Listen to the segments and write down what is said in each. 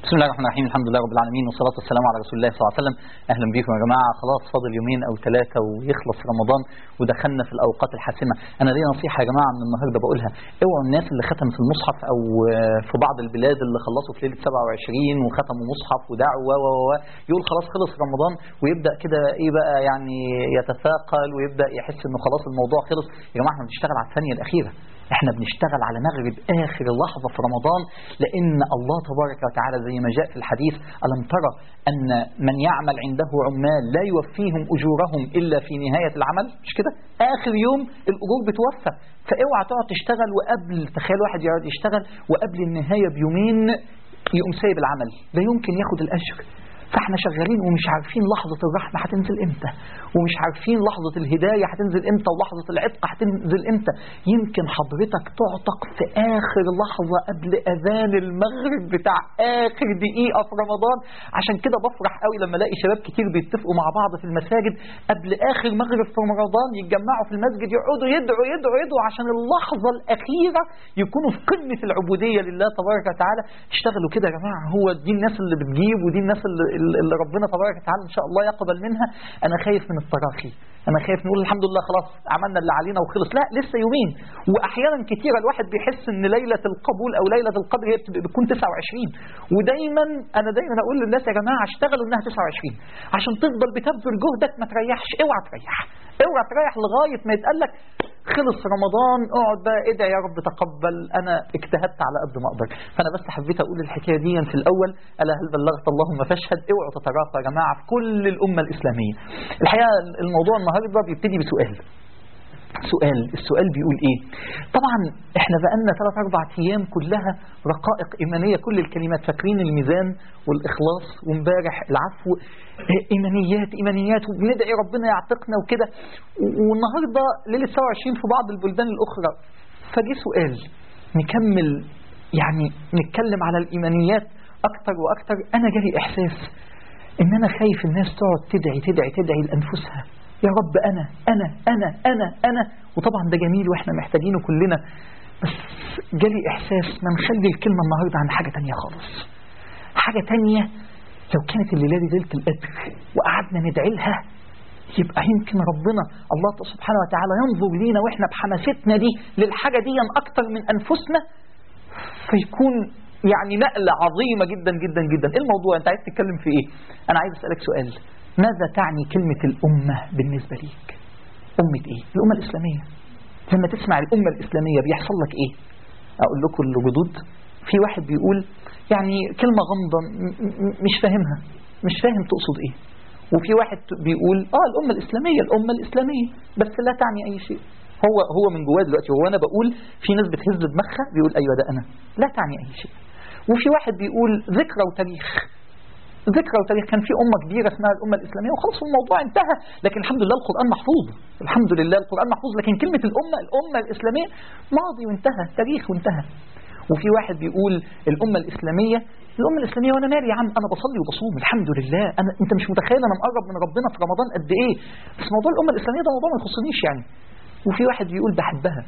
بسم الله الرحمن الرحيم الحمد لله رب العالمين والصلاة والسلام على رسول الله صلى الله عليه وسلم أهلا بكم يا جماعة خلاص فاضل يومين أو ثلاثة ويخلص رمضان ودخلنا في الأوقات الحاسمة أنا لي نصيحة يا جماعة من النهاردة بقولها اوعوا الناس اللي ختمت المصحف أو في بعض البلاد اللي خلصوا في ليلة 27 وختموا مصحف ودعوة و و يقول خلاص خلص رمضان ويبدأ كده إيه بقى يعني يتثاقل ويبدأ يحس إنه خلاص الموضوع خلص يا جماعة احنا بنشتغل على الثانية الأخيرة احنا بنشتغل على مغرب آخر لحظة في رمضان لأن الله تبارك وتعالى زي ما جاء في الحديث ألم ترى أن من يعمل عنده عمال لا يوفيهم أجورهم إلا في نهاية العمل مش كده آخر يوم الأجور بتوفى فاوعى تقعد تشتغل وقبل تخيل واحد يقعد يشتغل وقبل النهاية بيومين يقوم سايب العمل لا يمكن ياخد الأجر فاحنا شغالين ومش عارفين لحظة الرحمة هتنزل امتى ومش عارفين لحظة الهداية هتنزل امتى ولحظة العتق هتنزل امتى يمكن حضرتك تعتق في اخر لحظة قبل اذان المغرب بتاع اخر دقيقة في رمضان عشان كده بفرح قوي لما الاقي شباب كتير بيتفقوا مع بعض في المساجد قبل اخر مغرب في رمضان يتجمعوا في المسجد يقعدوا يدعوا يدعوا يدعوا عشان اللحظة الاخيرة يكونوا في قمة العبودية لله تبارك وتعالى اشتغلوا كده يا جماعة هو دي الناس اللي بتجيب ودي الناس اللي اللي ربنا تبارك وتعالى ان شاء الله يقبل منها انا خايف من التراخي انا خايف نقول الحمد لله خلاص عملنا اللي علينا وخلص لا لسه يومين واحيانا كتيره الواحد بيحس ان ليله القبول او ليله القدر هي بتكون 29 ودايما انا دايما اقول للناس يا جماعه اشتغلوا انها 29 عشان تفضل بتبذل جهدك ما تريحش اوعى تريح اوعى تريح لغايه ما يتقال لك خلص رمضان اقعد بقى ادعي يا رب تقبل انا اجتهدت على قد ما اقدر فانا بس حبيت اقول الحكايه دي في الاول الا هل بلغت اللهم فاشهد اوعوا تتراخوا يا جماعه في كل الامه الاسلاميه الحقيقه الموضوع النهارده بيبتدي بسؤال سؤال السؤال بيقول ايه طبعا احنا بقالنا 3 4 ايام كلها رقائق ايمانيه كل الكلمات فاكرين الميزان والاخلاص وامبارح العفو ايمانيات ايمانيات وبندعي ربنا يعتقنا وكده والنهارده ليله 27 في بعض البلدان الاخرى فجي سؤال نكمل يعني نتكلم على الايمانيات اكتر واكتر انا جالي احساس ان انا خايف الناس تقعد تدعي تدعي تدعي لانفسها يا رب أنا أنا أنا أنا أنا وطبعا ده جميل وإحنا محتاجينه كلنا بس جالي إحساس ما نخلي الكلمة النهاردة عن حاجة تانية خالص حاجة تانية لو كانت الليلة دي ليلة القدر وقعدنا ندعي لها يبقى يمكن ربنا الله سبحانه وتعالى ينظر لينا وإحنا بحماستنا دي للحاجة دي أكتر من أنفسنا فيكون يعني نقلة عظيمة جدا جدا جدا إيه الموضوع أنت عايز تتكلم في إيه أنا عايز أسألك سؤال ماذا تعني كلمة الأمة بالنسبة ليك أمة إيه الأمة الإسلامية لما تسمع الأمة الإسلامية بيحصل لك إيه أقول لكم الجدود في واحد بيقول يعني كلمة غامضة مش فاهمها مش فاهم تقصد إيه وفي واحد بيقول آه الأمة الإسلامية الأمة الإسلامية بس لا تعني أي شيء هو هو من جواه دلوقتي هو أنا بقول في ناس بتهز دماغها بيقول أيوة ده أنا لا تعني أي شيء وفي واحد بيقول ذكرى وتاريخ ذكرى وتاريخ كان في أمة كبيرة اسمها الأمة الإسلامية وخلاص الموضوع انتهى لكن الحمد لله القرآن محفوظ الحمد لله القرآن محفوظ لكن كلمة الأمة الأمة الإسلامية ماضي وانتهى تاريخ وانتهى وفي واحد بيقول الأمة الإسلامية الأمة الإسلامية وأنا مالي يا عم أنا بصلي وبصوم الحمد لله أنا أنت مش متخيل أنا مقرب من ربنا في رمضان قد إيه بس موضوع الأمة الإسلامية ده موضوع ما يخصنيش يعني وفي واحد بيقول بحبها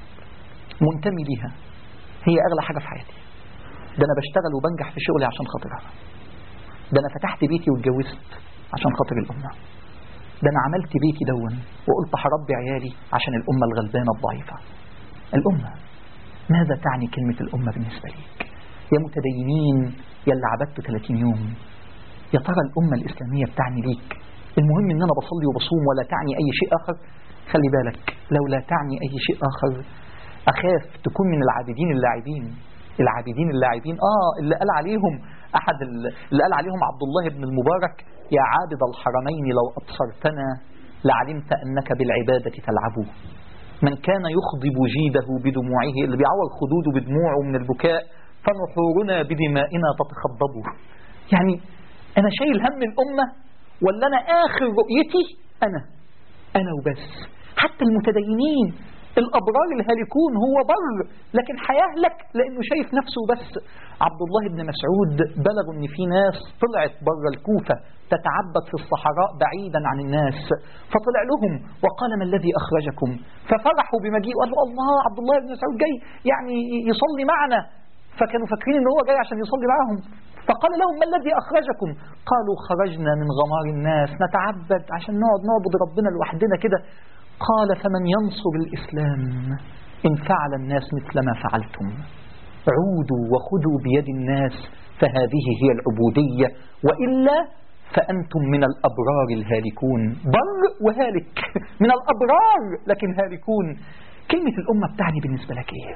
منتمي ليها هي أغلى حاجة في حياتي ده أنا بشتغل وبنجح في شغلي عشان خاطرها ده أنا فتحت بيتي واتجوزت عشان خاطر الأمة ده أنا عملت بيتي دون وقلت هربي عيالي عشان الأمة الغلبانة الضعيفة الأمة ماذا تعني كلمة الأمة بالنسبة ليك يا متدينين يا اللي عبدت 30 يوم يا ترى الأمة الإسلامية بتعني ليك المهم ان انا بصلي وبصوم ولا تعني اي شيء اخر خلي بالك لو لا تعني اي شيء اخر اخاف تكون من العابدين اللاعبين العابدين اللاعبين اه اللي قال عليهم احد اللي قال عليهم عبد الله بن المبارك يا عابد الحرمين لو ابصرتنا لعلمت انك بالعباده تلعب من كان يخضب جيده بدموعه اللي بيعور خدوده بدموعه من البكاء فنحورنا بدمائنا تتخضب يعني انا شايل هم الامه ولا انا اخر رؤيتي انا انا وبس حتى المتدينين الابرار الهالكون هو بر لكن هيهلك لانه شايف نفسه بس عبد الله بن مسعود بلغ ان في ناس طلعت بره الكوفه تتعبد في الصحراء بعيدا عن الناس فطلع لهم وقال ما الذي اخرجكم ففرحوا بمجيء وقالوا الله عبد الله بن مسعود جاي يعني يصلي معنا فكانوا فاكرين ان هو جاي عشان يصلي معاهم فقال لهم ما الذي أخرجكم قالوا خرجنا من غمار الناس نتعبد عشان نقعد نعبد ربنا لوحدنا كده قال فمن ينصر الإسلام إن فعل الناس مثل ما فعلتم عودوا وخذوا بيد الناس فهذه هي العبودية وإلا فأنتم من الأبرار الهالكون بر وهالك من الأبرار لكن هالكون كلمة الأمة بتعني بالنسبة لك إيه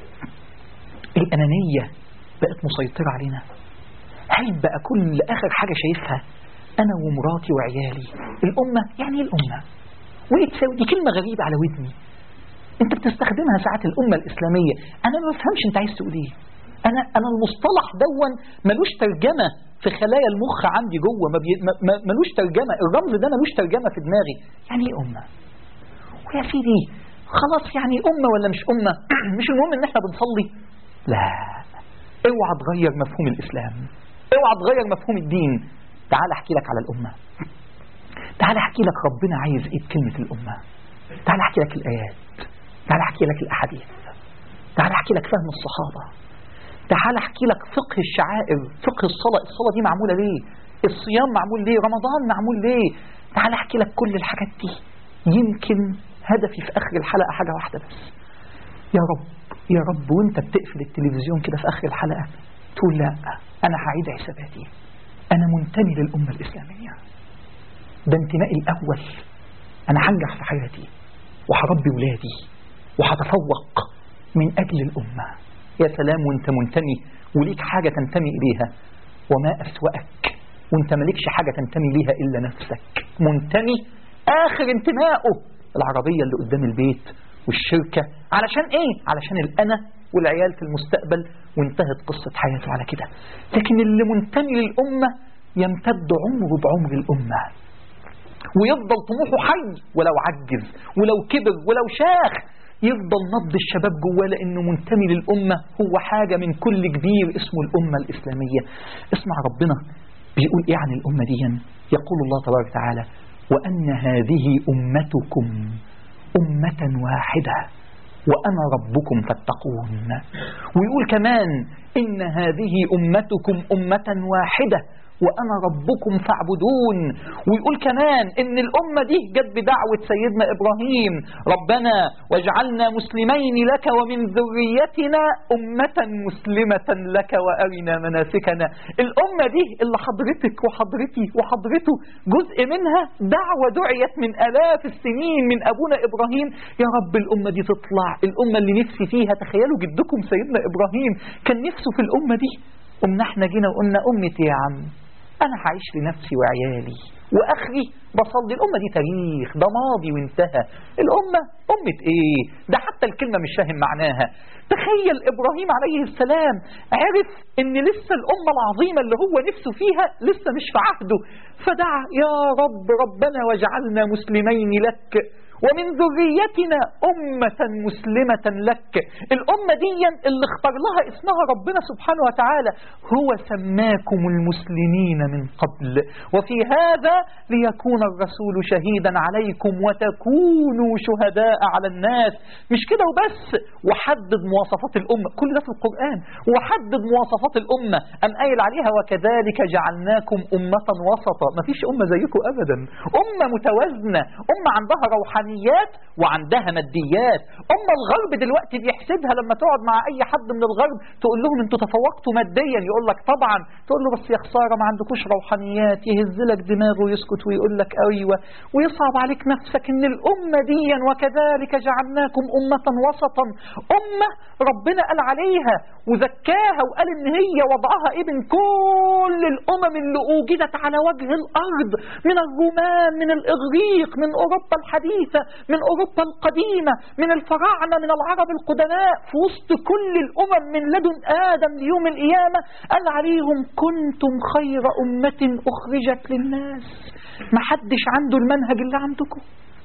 الأنانية بقت مسيطرة علينا هل بقى كل آخر حاجة شايفها أنا ومراتي وعيالي الأمة يعني إيه الأمة وإيه تساوي دي كلمة غريبة على ودني أنت بتستخدمها ساعات الأمة الإسلامية أنا ما بفهمش أنت عايز تقول إيه أنا أنا المصطلح دون ملوش ترجمة في خلايا المخ عندي جوه ما بي... ما... ما- ملوش ترجمة الرمز ده ملوش ترجمة في دماغي يعني إيه أمة ويا سيدي خلاص يعني أمة ولا مش أمة مش المهم إن إحنا بنصلي لا اوعى تغير مفهوم الإسلام اوعى تغير مفهوم الدين تعال احكي لك على الأمة تعال احكي لك ربنا عايز ايه بكلمة الأمة تعال احكي لك الآيات تعال احكي لك الأحاديث تعال احكي لك فهم الصحابة تعال احكي لك فقه الشعائر فقه الصلاة الصلاة دي معمولة ليه الصيام معمول ليه رمضان معمول ليه تعال احكي لك كل الحاجات دي يمكن هدفي في آخر الحلقة حاجة واحدة بس يا رب يا رب وانت بتقفل التلفزيون كده في آخر الحلقة تقول لا أنا هعيد حساباتي أنا منتمي للأمة الإسلامية ده انتمائي الأول أنا هنجح في حياتي وهربي ولادي وهتفوق من أجل الأمة يا سلام وانت منتمي وليك حاجة تنتمي إليها وما أسوأك وانت مالكش حاجة تنتمي ليها إلا نفسك منتمي آخر انتمائه العربية اللي قدام البيت والشركة علشان ايه علشان الأنا والعيال في المستقبل وانتهت قصة حياته على كده لكن اللي منتمي للأمة يمتد عمره بعمر الأمة ويفضل طموحه حي ولو عجز ولو كبر ولو شاخ يفضل نبض الشباب جواه لأنه منتمي للأمة هو حاجة من كل كبير اسمه الأمة الإسلامية اسمع ربنا بيقول إيه عن الأمة دي يقول الله تبارك وتعالى وأن هذه أمتكم أمة واحدة وأنا ربكم فاتقون ويقول كمان إن هذه أمتكم أمة واحدة وأنا ربكم فاعبدون ويقول كمان إن الأمة دي جت بدعوة سيدنا إبراهيم ربنا واجعلنا مسلمين لك ومن ذريتنا أمة مسلمة لك وأرنا مناسكنا الأمة دي اللي حضرتك وحضرتي وحضرته جزء منها دعوة دعيت من آلاف السنين من أبونا إبراهيم يا رب الأمة دي تطلع الأمة اللي نفسي فيها تخيلوا جدكم سيدنا إبراهيم كان نفسه في الأمة دي قمنا احنا جينا وقلنا أمتي يا عم أنا هعيش لنفسي وعيالي وأخري بصلي الأمة دي تاريخ ده ماضي وانتهى الأمة أمة إيه ده حتى الكلمة مش فاهم معناها تخيل إبراهيم عليه السلام عرف إن لسه الأمة العظيمة اللي هو نفسه فيها لسه مش في عهده فدعا يا رب ربنا واجعلنا مسلمين لك ومن ذريتنا أمة مسلمة لك الأمة دي اللي اختار لها اسمها ربنا سبحانه وتعالى هو سماكم المسلمين من قبل وفي هذا ليكون الرسول شهيدا عليكم وتكونوا شهداء على الناس مش كده وبس وحدد مواصفات الأمة كل ده في القرآن وحدد مواصفات الأمة أم قايل عليها وكذلك جعلناكم أمة وسطا ما فيش أمة زيكم أبدا أمة متوازنة أمة عندها روحانيات وعندها ماديات أمة الغرب دلوقتي بيحسبها لما تقعد مع أي حد من الغرب تقول لهم أنتوا تفوقتوا ماديا يقول لك طبعا تقول له بس يا خسارة ما عندكوش روحانيات يهز لك دماغه ويسكت ويقول لك أيوة ويصعب عليك نفسك إن الأمة دي وكذلك جعلناكم أمة وسطا أمة ربنا قال عليها وزكاها وقال إن هي وضعها إيه من كل الأمم اللي أوجدت على وجه الأرض من الرومان من الإغريق من أوروبا الحديثة من أوروبا القديمة من الفراعنة من العرب القدماء في وسط كل الأمم من لدن آدم ليوم القيامة قال عليهم كنتم خير أمة أخرجت للناس ما حدش عنده المنهج اللي عندكم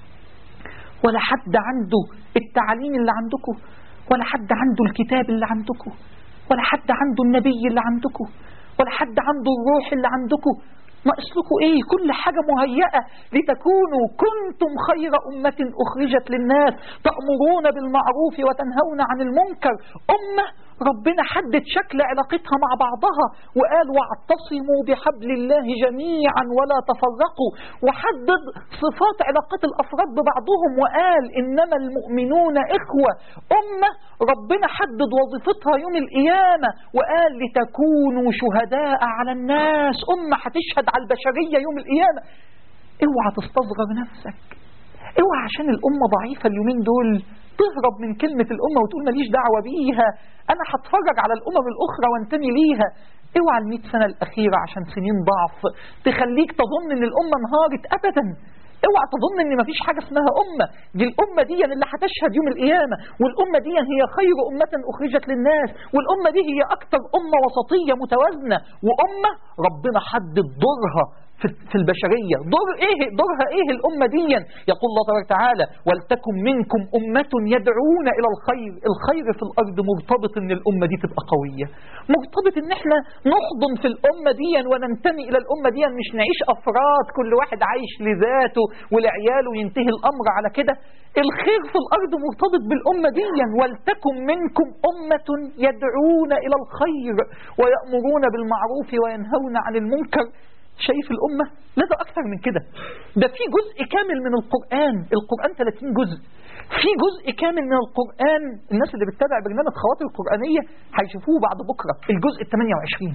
ولا حد عنده التعليم اللي عندكم ولا حد عنده الكتاب اللي عندكم ولا حد عنده النبي اللي عندكم ولا حد عنده الروح اللي عندكم ناقص لكم ايه كل حاجة مهيئة لتكونوا كنتم خير أمة أخرجت للناس تأمرون بالمعروف وتنهون عن المنكر أمة ربنا حدد شكل علاقتها مع بعضها وقال واعتصموا بحبل الله جميعا ولا تفرقوا وحدد صفات علاقات الأفراد ببعضهم وقال إنما المؤمنون إخوة أمة ربنا حدد وظيفتها يوم القيامة وقال لتكونوا شهداء على الناس أمة هتشهد على البشرية يوم القيامة اوعى تستصغر نفسك اوعى عشان الأمة ضعيفة اليومين دول تهرب من كلمة الأمة وتقول ماليش دعوة بيها أنا هتفرج على الأمم الأخرى وانتمي ليها اوعى المئة سنة الأخيرة عشان سنين ضعف تخليك تظن ان الأمة انهارت أبدا اوعى تظن ان مفيش حاجة اسمها أمة دي الأمة دي اللي هتشهد يوم القيامة والأمة دي هي خير أمة أخرجت للناس والأمة دي هي أكثر أمة وسطية متوازنة وأمة ربنا حدد دورها في في البشرية دور ايه دورها ايه الأمة دي يقول الله تبارك وتعالى ولتكن منكم أمة يدعون إلى الخير الخير في الأرض مرتبط ان الأمة دي تبقى قوية مرتبط ان احنا نحضن في الأمة دي وننتمي إلى الأمة دي مش نعيش أفراد كل واحد عايش لذاته ولعياله ينتهي الأمر على كده الخير في الأرض مرتبط بالأمة دي ولتكن منكم أمة يدعون إلى الخير ويأمرون بالمعروف وينهون عن المنكر شايف الأمة لا ده أكثر من كده ده في جزء كامل من القرآن القرآن 30 جزء في جزء كامل من القرآن الناس اللي بتتابع برنامج خواطر القرآنية هيشوفوه بعد بكرة الجزء ال 28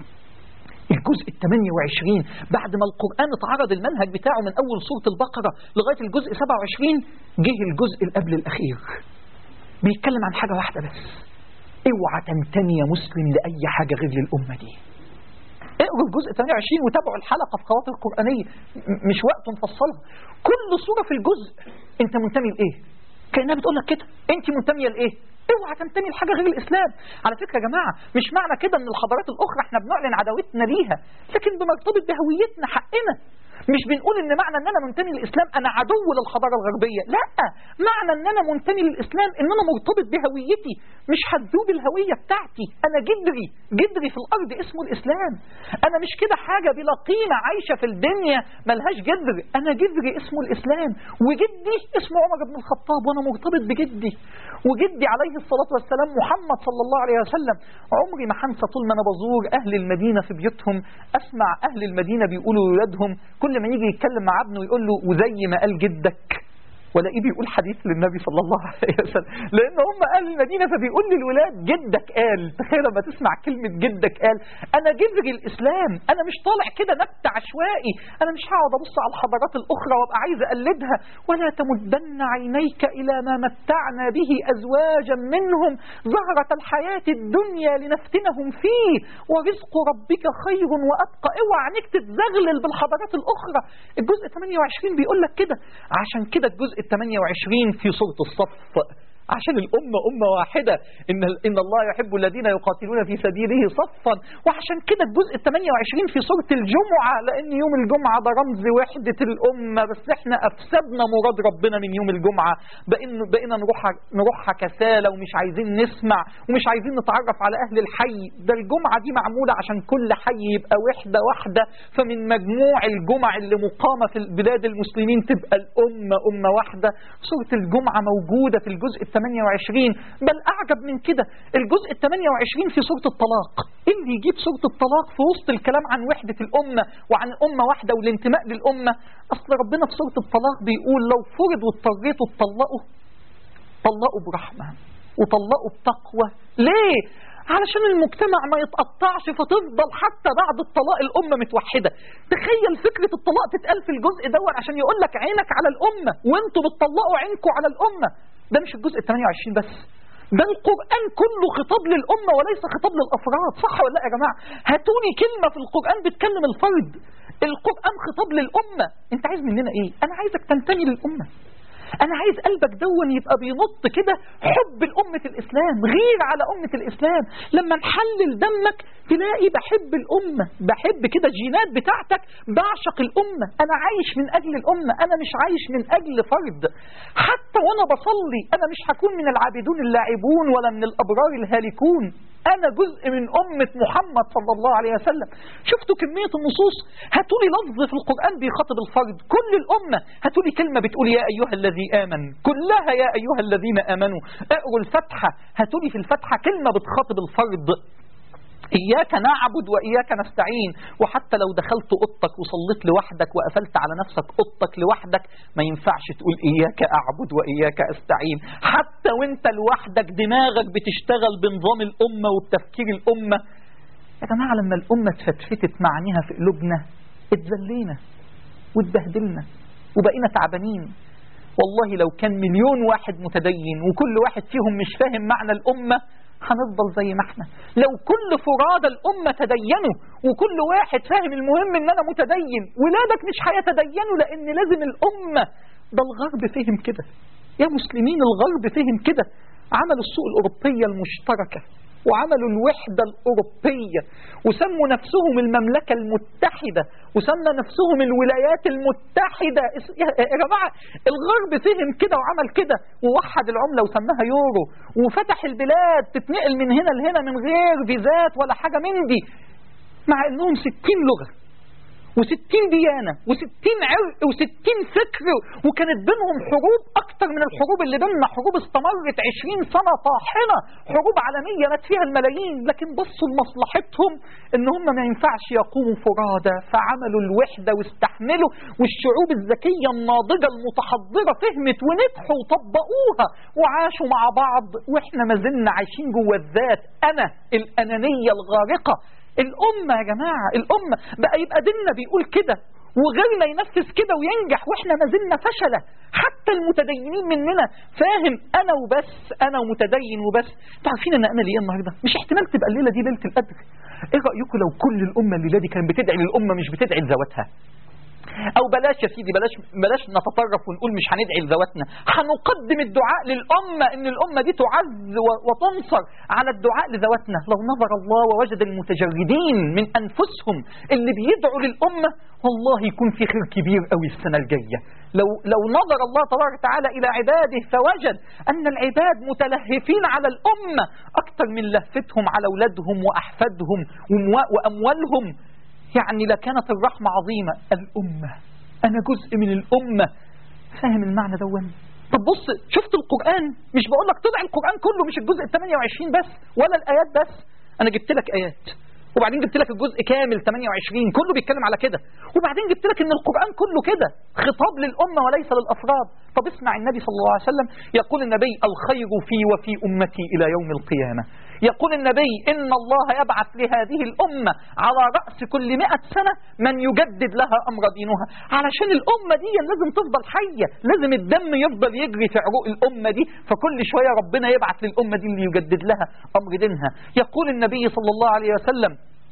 الجزء ال 28 بعد ما القرآن اتعرض المنهج بتاعه من أول سورة البقرة لغاية الجزء 27 جه الجزء اللي قبل الأخير بيتكلم عن حاجة واحدة بس اوعى تنتمي يا مسلم لأي حاجة غير للأمة دي اقروا الجزء 28 وتابعوا الحلقة في خواطر القرآنية م- مش وقت نفصلها كل صورة في الجزء انت منتمي لإيه كأنها بتقول لك كده انت منتمية لإيه اوعى تنتمي لحاجة غير الإسلام على فكرة يا جماعة مش معنى كده ان الحضارات الأخرى احنا بنعلن عداوتنا ليها لكن بمرتبط بهويتنا حقنا مش بنقول ان معنى ان انا منتمي للاسلام انا عدو للحضاره الغربيه لا معنى ان انا منتمي للاسلام ان انا مرتبط بهويتي مش هتذوب الهويه بتاعتي انا جدري جدري في الارض اسمه الاسلام انا مش كده حاجه بلا قيمه عايشه في الدنيا ملهاش جدر انا جدري اسمه الاسلام وجدي اسمه عمر بن الخطاب وانا مرتبط بجدي وجدي عليه الصلاه والسلام محمد صلى الله عليه وسلم عمري ما هنسى طول ما انا بزور اهل المدينه في بيوتهم اسمع اهل المدينه بيقولوا لاولادهم كل ما يجي يتكلم مع ابنه يقول له وزي ما قال جدك ولاقيه بيقول حديث للنبي صلى الله عليه وسلم لان هم اهل المدينه فبيقول للولاد جدك قال تخيل لما تسمع كلمه جدك قال انا جذري الاسلام انا مش طالع كده نبت عشوائي انا مش هقعد ابص على الحضارات الاخرى وابقى عايز اقلدها ولا تمدن عينيك الى ما متعنا به ازواجا منهم زهره الحياه الدنيا لنفتنهم فيه ورزق ربك خير وابقى اوعى عينيك تتزغلل بالحضارات الاخرى الجزء 28 بيقول لك كده عشان كده الجزء 28 في سورة الصف عشان الأمة أمة واحدة إن, إن الله يحب الذين يقاتلون في سبيله صفا وعشان كده الجزء 28 في سورة الجمعة لأن يوم الجمعة ده رمز وحدة الأمة بس إحنا أفسدنا مراد ربنا من يوم الجمعة بقينا, بقينا نروح نروحها كسالة ومش عايزين نسمع ومش عايزين نتعرف على أهل الحي ده الجمعة دي معمولة عشان كل حي يبقى وحدة واحدة فمن مجموع الجمع اللي مقامة في بلاد المسلمين تبقى الأمة أمة واحدة سورة الجمعة موجودة في الجزء 28 بل أعجب من كده الجزء 28 في سورة الطلاق إيه اللي يجيب سورة الطلاق في وسط الكلام عن وحدة الأمة وعن أمة واحدة والانتماء للأمة أصل ربنا في سورة الطلاق بيقول لو فرض واضطريتوا تطلقوا طلقوا برحمة وطلقوا بتقوى ليه؟ علشان المجتمع ما يتقطعش فتفضل حتى بعد الطلاق الأمة متوحدة تخيل فكرة الطلاق تتقال في الجزء دون عشان يقول لك عينك على الأمة وانتوا بتطلقوا عينكم على الأمة ده مش الجزء ال 28 بس ده القرآن كله خطاب للأمة وليس خطاب للأفراد صح ولا لا يا جماعة هاتوني كلمة في القرآن بتكلم الفرد القرآن خطاب للأمة انت عايز مننا ايه انا عايزك تنتمي للأمة انا عايز قلبك دون يبقى بينط كده حب الأمة الإسلام غير على أمة الإسلام لما نحلل دمك تلاقي بحب الأمة بحب كده الجينات بتاعتك بعشق الأمة أنا عايش من أجل الأمة أنا مش عايش من أجل فرد حتى وأنا بصلي أنا مش هكون من العابدون اللاعبون ولا من الأبرار الهالكون أنا جزء من أمة محمد صلى الله عليه وسلم شفتوا كمية النصوص هاتوا لي لفظ في القرآن بيخاطب الفرد كل الأمة هاتوا لي كلمة بتقول يا أيها الذي آمن كلها يا أيها الذين آمنوا اقروا الفتحة هاتوا لي في الفتحة كلمة بتخاطب الفرد إياك نعبد وإياك نستعين وحتى لو دخلت أوضتك وصليت لوحدك وقفلت على نفسك أوضتك لوحدك ما ينفعش تقول إياك أعبد وإياك أستعين حتى وانت لوحدك دماغك بتشتغل بنظام الأمة وبتفكير الأمة يا جماعة لما الأمة اتفتفتت معانيها في قلوبنا اتذلينا واتبهدلنا وبقينا تعبانين والله لو كان مليون واحد متدين وكل واحد فيهم مش فاهم معنى الأمة هنفضل زي ما احنا لو كل فرادى الأمة تدينوا وكل واحد فاهم المهم ان انا متدين ولادك مش هيتدينوا لان لازم الأمة ده الغرب فهم كده يا مسلمين الغرب فهم كده عملوا السوق الأوروبية المشتركة وعملوا الوحدة الأوروبية وسموا نفسهم المملكة المتحدة وسمى نفسهم الولايات المتحدة يا جماعة الغرب فهم كده وعمل كده ووحد العملة وسماها يورو وفتح البلاد تتنقل من هنا لهنا من غير فيزات ولا حاجة من دي مع انهم ستين لغة وستين ديانة وستين عرق وستين فكر وكانت بينهم حروب أكتر من الحروب اللي بيننا حروب استمرت عشرين سنة طاحنة حروب عالمية مات فيها الملايين لكن بصوا لمصلحتهم إن هم ما ينفعش يقوموا فرادى فعملوا الوحدة واستحملوا والشعوب الذكية الناضجة المتحضرة فهمت ونجحوا وطبقوها وعاشوا مع بعض وإحنا ما زلنا عايشين جوه الذات أنا الأنانية الغارقة الأمة يا جماعة الأمة بقى يبقى ديننا بيقول كده وغيرنا ينفذ كده وينجح واحنا ما زلنا فشلة حتى المتدينين مننا فاهم انا وبس انا ومتدين وبس انتوا عارفين انا املي ايه النهارده مش احتمال تبقى الليله دي ليله القدر ايه رايكم لو كل الامه الليله دي كانت بتدعي للامه مش بتدعي لذواتها او بلاش يا سيدي بلاش بلاش نتطرف ونقول مش هندعي لذواتنا هنقدم الدعاء للامه ان الامه دي تعز وتنصر على الدعاء لذواتنا لو نظر الله ووجد المتجردين من انفسهم اللي بيدعوا للامه والله يكون في خير كبير قوي السنه الجايه لو لو نظر الله تبارك وتعالى الى عباده فوجد ان العباد متلهفين على الامه اكثر من لهفتهم على اولادهم واحفادهم واموالهم يعني لكانت الرحمة عظيمة الأمة أنا جزء من الأمة فاهم المعنى دون طب بص شفت القرآن مش بقول لك طلع القرآن كله مش الجزء ال 28 بس ولا الآيات بس أنا جبت لك آيات وبعدين جبت لك الجزء كامل 28 كله بيتكلم على كده وبعدين جبت لك ان القرآن كله كده خطاب للأمة وليس للأفراد طب اسمع النبي صلى الله عليه وسلم يقول النبي الخير في وفي أمتي إلى يوم القيامة يقول النبي إن الله يبعث لهذه الأمة على رأس كل مئة سنة من يجدد لها أمر دينها علشان الأمة دي لازم تفضل حية لازم الدم يفضل يجري في عروق الأمة دي فكل شوية ربنا يبعث للأمة دي اللي يجدد لها أمر دينها يقول النبي صلى الله عليه وسلم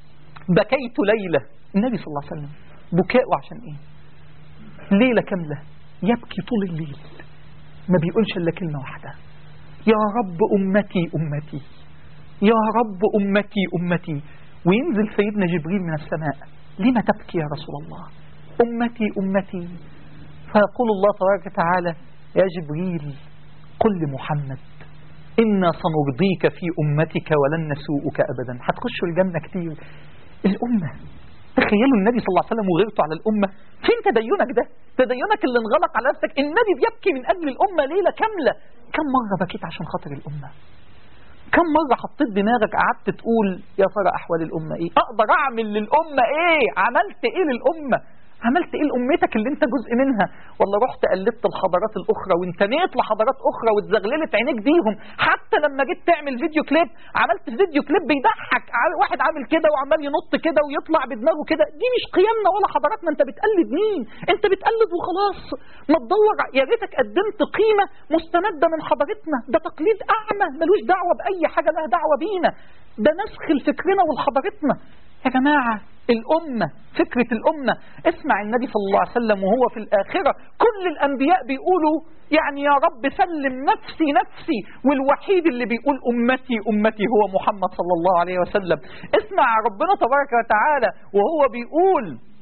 بكيت ليلة النبي صلى الله عليه وسلم بكاءه عشان إيه ليلة كاملة يبكي طول الليل ما بيقولش إلا كلمة واحدة يا رب أمتي أمتي يا رب أمتي أمتي وينزل سيدنا جبريل من السماء لما تبكي يا رسول الله أمتي أمتي فيقول الله تبارك وتعالى يا جبريل قل لمحمد إنا سنرضيك في أمتك ولن نسوءك أبدا هتخشوا الجنة كتير الأمة تخيلوا النبي صلى الله عليه وسلم وغيرته على الأمة فين تدينك ده تدينك اللي انغلق على نفسك النبي بيبكي من أجل الأمة ليلة كاملة كم مرة بكيت عشان خاطر الأمة كم مرة حطيت دماغك قعدت تقول يا ترى أحوال الأمة إيه أقدر أعمل للأمة إيه عملت إيه للأمة عملت ايه لامتك اللي انت جزء منها ولا رحت قلبت الحضارات الاخرى وانتميت لحضارات اخرى واتزغللت عينيك بيهم حتى لما جيت تعمل فيديو كليب عملت فيديو كليب بيضحك واحد عامل كده وعمال ينط كده ويطلع بدماغه كده دي مش قيمنا ولا حضاراتنا انت بتقلد مين انت بتقلد وخلاص ما تدور يا ريتك قدمت قيمه مستمده من حضارتنا ده تقليد اعمى ملوش دعوه باي حاجه لها دعوه بينا ده نسخ لفكرنا ولحضارتنا يا جماعه الأمة فكرة الأمة اسمع النبي صلى الله عليه وسلم وهو في الآخرة كل الأنبياء بيقولوا يعني يا رب سلم نفسي نفسي والوحيد اللي بيقول أمتي أمتي هو محمد صلى الله عليه وسلم اسمع ربنا تبارك وتعالى وهو بيقول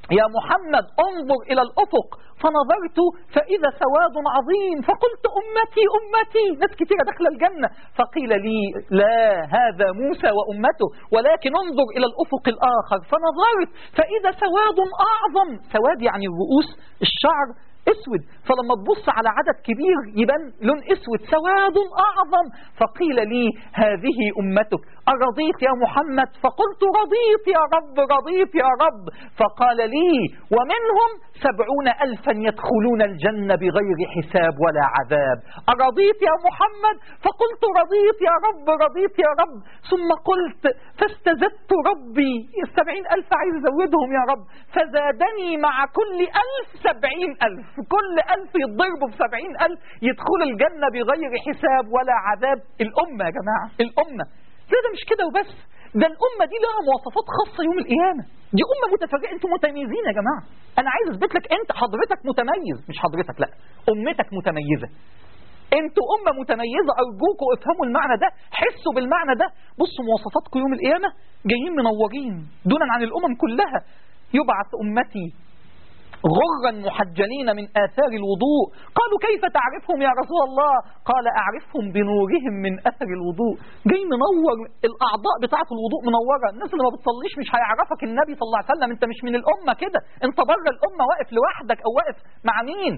يا محمد انظر إلى الأفق فنظرت فإذا سواد عظيم فقلت أمتي أمتي ناس كثيرة داخلة الجنة فقيل لي لا هذا موسى وأمته ولكن انظر إلى الأفق الآخر فنظرت فإذا سواد أعظم سواد يعني الرؤوس الشعر اسود فلما تبص على عدد كبير يبان لون اسود سواد اعظم فقيل لي هذه امتك ارضيت يا محمد فقلت رضيت يا رب رضيت يا رب فقال لي ومنهم سبعون الفا يدخلون الجنه بغير حساب ولا عذاب ارضيت يا محمد فقلت رضيت يا رب رضيت يا رب ثم قلت فاستزدت ربي السبعين الف عايز ازودهم يا رب فزادني مع كل الف سبعين الف كل ألف يتضربوا بسبعين ألف يدخلوا الجنة بغير حساب ولا عذاب الأمة يا جماعة الأمة لا ده مش كده وبس ده الأمة دي لها مواصفات خاصة يوم القيامة دي أمة متفرقة أنتم متميزين يا جماعة أنا عايز أثبت لك أنت حضرتك متميز مش حضرتك لا أمتك متميزة انتوا أمة متميزة أرجوكوا افهموا المعنى ده حسوا بالمعنى ده بصوا مواصفاتكم يوم القيامة جايين منورين دونا عن الأمم كلها يبعث أمتي غرا محجلين من آثار الوضوء قالوا كيف تعرفهم يا رسول الله قال أعرفهم بنورهم من أثر الوضوء جاي منور الأعضاء بتاعة الوضوء منورة الناس اللي ما بتصليش مش هيعرفك النبي صلى الله عليه وسلم انت مش من الأمة كده انت بره الأمة واقف لوحدك أو واقف مع مين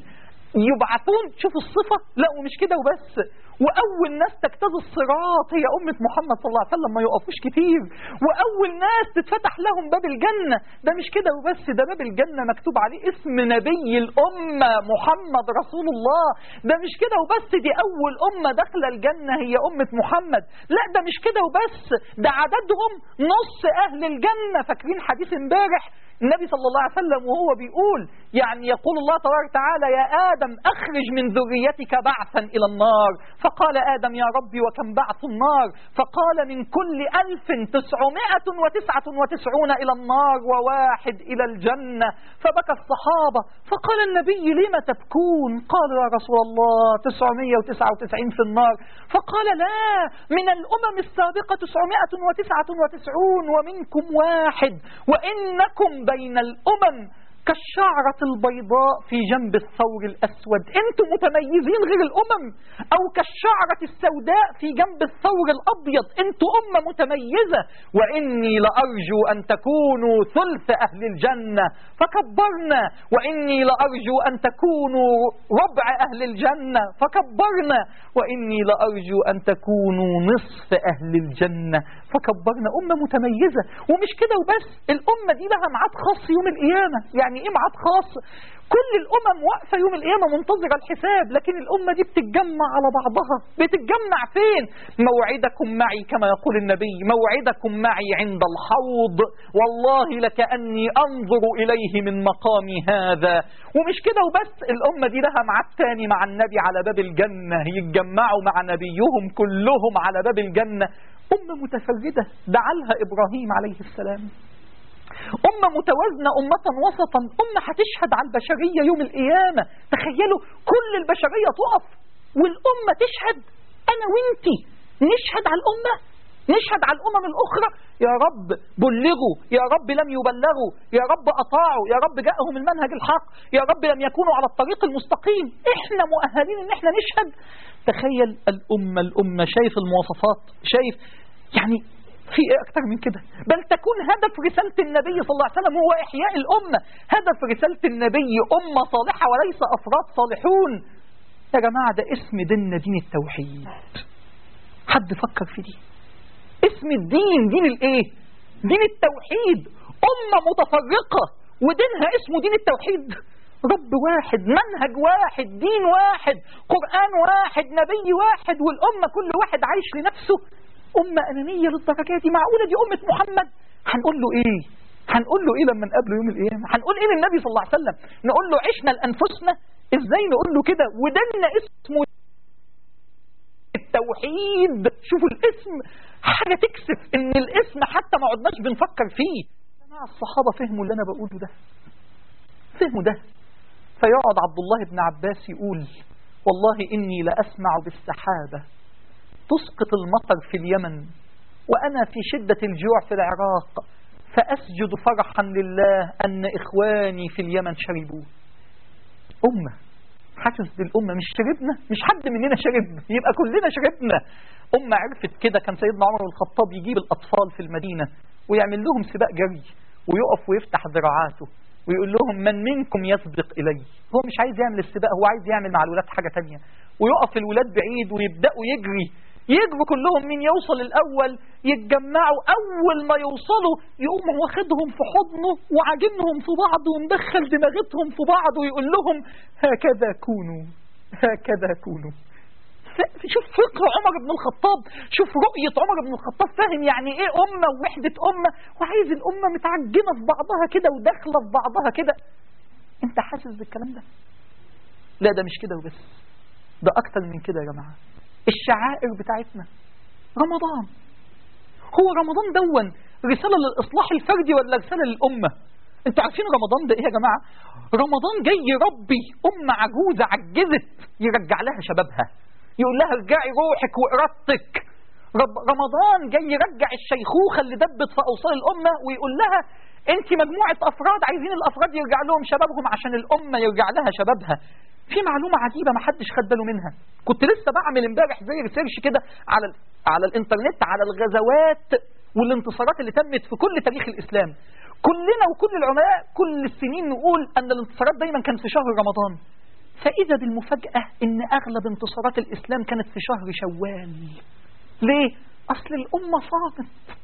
يبعثون شوفوا الصفة لا ومش كده وبس وأول ناس تجتاز الصراط هي أمة محمد صلى الله عليه وسلم ما يقفوش كتير وأول ناس تتفتح لهم باب الجنة ده مش كده وبس ده باب الجنة مكتوب عليه اسم نبي الأمة محمد رسول الله ده مش كده وبس دي أول أمة داخلة الجنة هي أمة محمد لا ده مش كده وبس ده عددهم نص أهل الجنة فاكرين حديث امبارح النبي صلى الله عليه وسلم وهو بيقول يعني يقول الله تبارك وتعالى يا آدم أخرج من ذريتك بعثا إلى النار فقال آدم يا ربي وكم بعث النار فقال من كل ألف تسعمائة وتسعة وتسعون إلى النار وواحد إلى الجنة فبكى الصحابة فقال النبي لم تبكون قالوا يا رسول الله تسعمائة وتسعة وتسعين في النار فقال لا من الأمم السابقة تسعمائة وتسعة وتسعون ومنكم واحد وإنكم بين الأمم كالشعرة البيضاء في جنب الثور الأسود أنتم متميزين غير الأمم أو كالشعرة السوداء في جنب الثور الأبيض أنتم أمة متميزة وإني لأرجو أن تكونوا ثلث أهل الجنة فكبرنا وإني لأرجو أن تكونوا ربع أهل الجنة فكبرنا وإني لأرجو أن تكونوا نصف أهل الجنة فكبرنا أمة متميزة ومش كده وبس الأمة دي لها ميعاد خاص يوم القيامة يعني إيه ميعاد خاص كل الأمم واقفة يوم القيامة منتظرة الحساب لكن الأمة دي بتتجمع على بعضها بتتجمع فين موعدكم معي كما يقول النبي موعدكم معي عند الحوض والله لكأني أنظر إليه من مقامي هذا ومش كده وبس الأمة دي لها ميعاد تاني مع النبي على باب الجنة يتجمعوا مع نبيهم كلهم على باب الجنة أمة متفردة دعالها إبراهيم عليه السلام أمة متوازنة أمة وسطا أمة هتشهد على البشرية يوم القيامة تخيلوا كل البشرية تقف والأمة تشهد أنا وإنتي نشهد على الأمة نشهد على الأمم الأخرى يا رب بلغوا يا رب لم يبلغوا يا رب أطاعوا يا رب جاءهم المنهج الحق يا رب لم يكونوا على الطريق المستقيم إحنا مؤهلين إن إحنا نشهد تخيل الأمة الأمة شايف المواصفات شايف يعني في ايه اكتر من كده بل تكون هدف رسالة النبي صلى الله عليه وسلم هو احياء الامة هدف رسالة النبي امة صالحة وليس افراد صالحون يا جماعة ده اسم ديننا دين التوحيد حد فكر في دي اسم الدين دين الايه دين التوحيد امة متفرقة ودينها اسمه دين التوحيد رب واحد منهج واحد دين واحد قرآن واحد نبي واحد والأمة كل واحد عايش لنفسه أمة أنانية للدرجة دي معقولة دي أمة محمد هنقول له إيه هنقول له إيه لما نقابله يوم القيامة هنقول إيه للنبي صلى الله عليه وسلم نقول له عشنا لأنفسنا إزاي نقول له كده ودلنا اسمه التوحيد شوفوا الاسم حاجة تكسف إن الاسم حتى ما عدناش بنفكر فيه جماعة الصحابة فهموا اللي أنا بقوله ده فهموا ده فيقعد عبد الله بن عباس يقول والله إني لأسمع بالسحابة تسقط المطر في اليمن وأنا في شدة الجوع في العراق فأسجد فرحا لله أن إخواني في اليمن شربوه أمة حاسس بالأمة مش شربنا مش حد مننا شرب يبقى كلنا شربنا أمة عرفت كده كان سيدنا عمر بن الخطاب يجيب الأطفال في المدينة ويعمل لهم سباق جري ويقف ويفتح ذراعاته ويقول لهم من منكم يسبق إلي هو مش عايز يعمل السباق هو عايز يعمل مع الولاد حاجة تانية ويقف الولاد بعيد ويبدأوا يجري يجروا كلهم مين يوصل الأول يتجمعوا أول ما يوصلوا يقوم واخدهم في حضنه وعاجنهم في بعض ومدخل دماغتهم في بعض ويقول لهم هكذا كونوا هكذا كونوا شوف فقه عمر بن الخطاب شوف رؤية عمر بن الخطاب فاهم يعني ايه أمة ووحدة أمة وعايز الأمة متعجنة في بعضها كده وداخلة في بعضها كده انت حاسس بالكلام ده لا ده مش كده وبس ده أكتر من كده يا جماعة الشعائر بتاعتنا رمضان هو رمضان دون رسالة للإصلاح الفردي ولا رسالة للأمة انتوا عارفين رمضان ده ايه يا جماعة رمضان جاي يربي أمة عجوزة عجزت يرجع لها شبابها يقول لها ارجعي روحك وإرادتك رب رمضان جاي يرجع الشيخوخة اللي دبت في أوصال الأمة ويقول لها انت مجموعة أفراد عايزين الأفراد يرجع لهم شبابهم عشان الأمة يرجع لها شبابها في معلومة عجيبة ما حدش خد باله منها كنت لسه بعمل امبارح زي ريسيرش كده على على الانترنت على الغزوات والانتصارات اللي تمت في كل تاريخ الإسلام كلنا وكل العلماء كل السنين نقول أن الانتصارات دايما كانت في شهر رمضان فإذا بالمفاجأة إن أغلب انتصارات الإسلام كانت في شهر شوال ليه؟ أصل الأمة صامت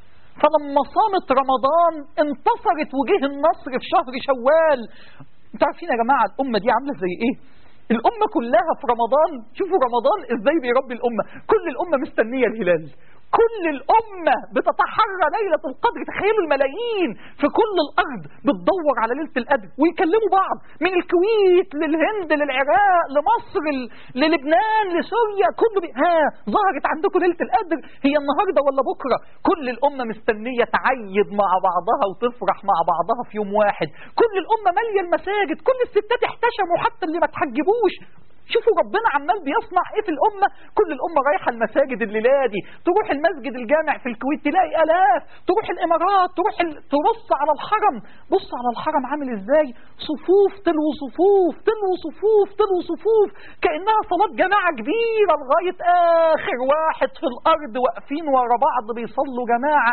فلما صامت رمضان انتصرت وجه النصر في شهر شوال انتوا عارفين يا جماعة الأمة دي عاملة زي إيه؟ الأمة كلها في رمضان شوفوا رمضان إزاي بيربي الأمة كل الأمة مستنية الهلال كل الأمة بتتحرى ليلة القدر تخيلوا الملايين في كل الأرض بتدور على ليلة القدر ويكلموا بعض من الكويت للهند للعراق لمصر ل- للبنان لسوريا كله بي... ها ظهرت عندكم ليلة القدر هي النهاردة ولا بكرة كل الأمة مستنية تعيد مع بعضها وتفرح مع بعضها في يوم واحد كل الأمة مالية المساجد كل الستات احتشموا حتى اللي ما تحجبوش شوفوا ربنا عمال بيصنع ايه في الامه كل الامه رايحه المساجد الليله دي تروح المسجد الجامع في الكويت تلاقي الاف تروح الامارات تروح ال... تبص على الحرم بص على الحرم عامل ازاي صفوف تلو صفوف تلو صفوف تلو صفوف كانها صلاه جماعه كبيره لغايه اخر واحد في الارض واقفين ورا بعض بيصلوا جماعه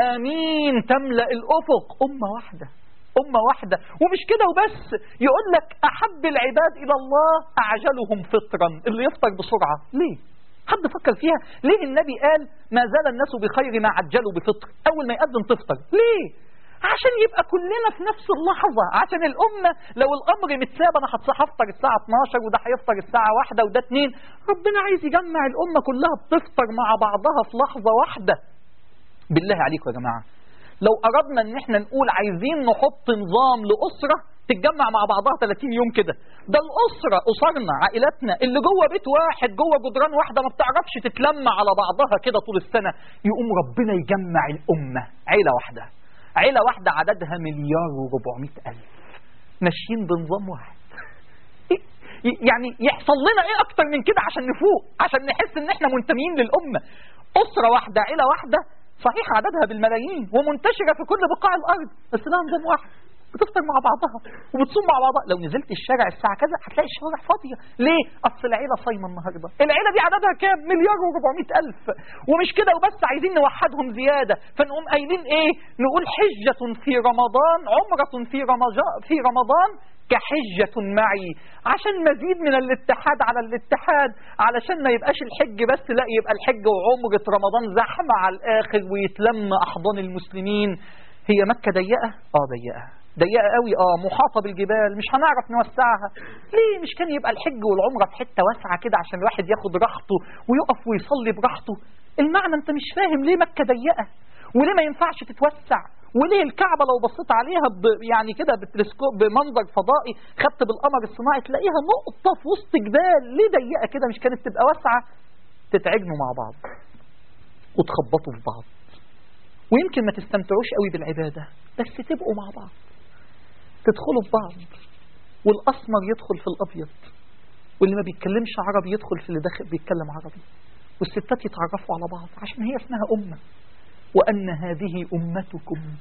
امين تملا الافق امه واحده أمة واحدة ومش كده وبس يقول لك أحب العباد إلى الله أعجلهم فطرا اللي يفطر بسرعة ليه؟ حد فكر فيها ليه النبي قال ما زال الناس بخير ما عجلوا بفطر أول ما يقدم تفطر ليه؟ عشان يبقى كلنا في نفس اللحظة عشان الأمة لو الأمر متساب أنا هفطر الساعة 12 وده هيفطر الساعة واحدة وده اتنين ربنا عايز يجمع الأمة كلها بتفطر مع بعضها في لحظة واحدة بالله عليكم يا جماعة لو أردنا ان احنا نقول عايزين نحط نظام لأسرة تتجمع مع بعضها 30 يوم كده ده الأسرة أسرنا عائلاتنا اللي جوه بيت واحد جوه جدران واحدة ما بتعرفش تتلم على بعضها كده طول السنة يقوم ربنا يجمع الأمة عيلة واحدة عيلة واحدة عددها مليار و400 ألف ماشيين بنظام واحد يعني يحصل لنا ايه اكتر من كده عشان نفوق عشان نحس ان احنا منتميين للأمة أسرة واحدة عيلة واحدة صحيح عددها بالملايين ومنتشرة في كل بقاع الأرض بس لها نظام واحد بتفطر مع بعضها وبتصوم مع بعضها لو نزلت الشارع الساعة كذا هتلاقي الشوارع فاضية ليه؟ أصل العيلة صايمة النهاردة العيلة دي عددها كام؟ مليار و400 ألف ومش كده وبس عايزين نوحدهم زيادة فنقوم قايلين إيه؟ نقول حجة في رمضان عمرة في رمضان في رمضان كحجة معي عشان مزيد من الاتحاد على الاتحاد علشان ما يبقاش الحج بس لا يبقى الحج وعمرة رمضان زحمة على الآخر ويتلم أحضان المسلمين هي مكة ضيقة؟ آه ضيقة ضيقة قوي اه محاطة بالجبال مش هنعرف نوسعها ليه مش كان يبقى الحج والعمرة في حتة واسعة كده عشان الواحد ياخد راحته ويقف ويصلي براحته المعنى انت مش فاهم ليه مكة ضيقة وليه ما ينفعش تتوسع وليه الكعبة لو بصيت عليها ب يعني كده بالتلسكوب بمنظر فضائي خدت بالقمر الصناعي تلاقيها نقطة في وسط جبال ليه ضيقة كده مش كانت تبقى واسعة تتعجنوا مع بعض وتخبطوا في بعض ويمكن ما تستمتعوش قوي بالعبادة بس تبقوا مع بعض تدخلوا في بعض والأسمر يدخل في الأبيض واللي ما بيتكلمش عربي يدخل في اللي داخل بيتكلم عربي والستات يتعرفوا على بعض عشان هي اسمها أمة وأن هذه أمتكم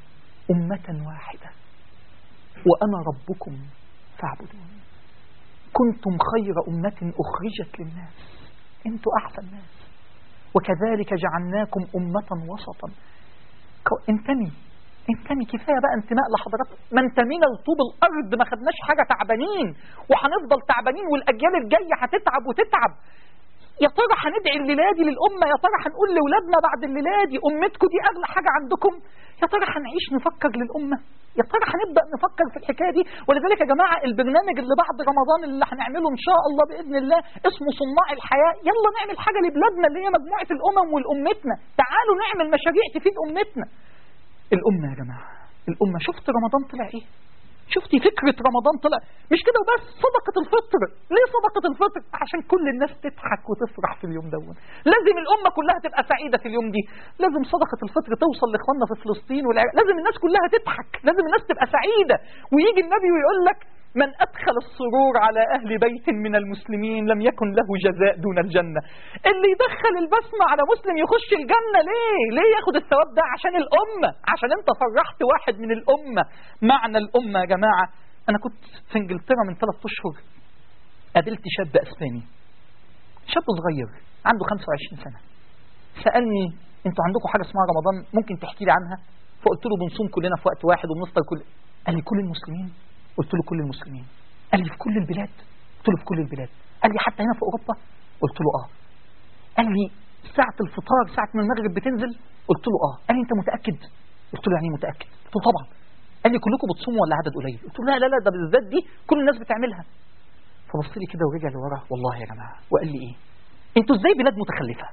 أمة واحدة وأنا ربكم فاعبدون كنتم خير أمة أخرجت للناس أنتوا أحسن ناس وكذلك جعلناكم أمة وسطا كو- انتمي انتمي كفاية بقى انتماء لحضرتك ما انتمينا لطوب الأرض ما خدناش حاجة تعبانين وهنفضل تعبانين والأجيال الجاية هتتعب وتتعب يا ترى هندعي الليلادي للأمة يا ترى هنقول لأولادنا بعد الليلادي أمتكم دي أغلى حاجة عندكم يا ترى هنعيش نفكر للأمة يا ترى هنبدأ نفكر في الحكاية دي ولذلك يا جماعة البرنامج اللي بعد رمضان اللي هنعمله إن شاء الله بإذن الله اسمه صناع الحياة يلا نعمل حاجة لبلادنا اللي هي مجموعة الأمم والأمتنا تعالوا نعمل مشاريع تفيد أمتنا الأمة يا جماعة الأمة شفت رمضان طلع إيه شفتي فكرة رمضان طلع مش كده وبس صدقة الفطر ليه صدقة الفطر عشان كل الناس تضحك وتفرح في اليوم دون لازم الأمة كلها تبقى سعيدة في اليوم دي لازم صدقة الفطر توصل لإخواننا في فلسطين والعراق لازم الناس كلها تضحك لازم الناس تبقى سعيدة ويجي النبي ويقول لك من أدخل السرور على أهل بيت من المسلمين لم يكن له جزاء دون الجنة اللي يدخل البسمة على مسلم يخش الجنة ليه ليه ياخد الثواب ده عشان الأمة عشان انت فرحت واحد من الأمة معنى الأمة يا جماعة أنا كنت في إنجلترا من ثلاث أشهر قابلت شاب أسباني شاب صغير عنده 25 سنة سألني انتوا عندكم حاجة اسمها رمضان ممكن تحكي لي عنها فقلت له بنصوم كلنا في وقت واحد وبنفطر كل قال لي كل المسلمين قلت له كل المسلمين قال لي في كل البلاد قلت له في كل البلاد قال لي حتى هنا في أوروبا قلت له اه قال لي ساعة الفطار ساعة ما المغرب بتنزل قلت له اه قال لي انت متأكد قلت له يعني إيه متأكد قلت له طبعا قال لي كلكم بتصوموا ولا عدد قليل قلت له لا لا لا ده بالذات دي كل الناس بتعملها فبص لي كده ورجع لورا والله يا جماعة وقال لي ايه انتوا ازاي بلاد متخلفة